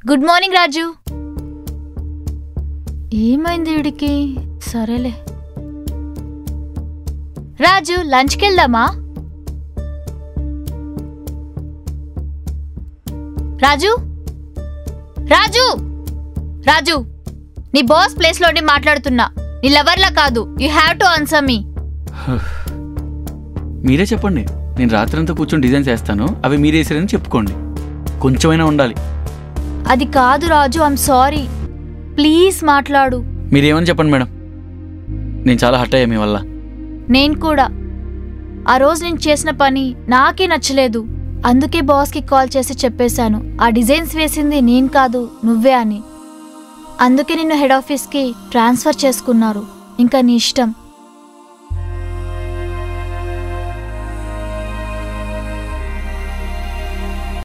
good morning రాజు ఏమైంది వీడికి సరేలే రాజు లంచ్కి వెళ్దామా రాజు రాజు రాజు నీ బాస్ ప్లేస్లో ఉండి మాట్లాడుతున్నా నీ లవర్లా కాదు you have to answer me మీరే చెప్పండి నేను రాత్రంతా కూర్చొని డిజైన్ చేస్తాను అవి మీరే వేసారని చెప్పుకోండి కొంచెమైనా ఉండాలి అది కాదు రాజు ఐమ్ సారీ ప్లీజ్ మాట్లాడు మీరేమని చెప్పండి మేడం నేను చాలా హట్ అయ్యా మీ వల్ల నేను కూడా ఆ రోజు నేను చేసిన పని నాకే నచ్చలేదు అందుకే బాస్కి కాల్ చేసి చెప్పేశాను ఆ డిజైన్స్ వేసింది నేను కాదు నువ్వే అని అందుకే నిన్ను హెడ్ ఆఫీస్కి ట్రాన్స్ఫర్ చేసుకున్నారు ఇంకా నీ ఇష్టం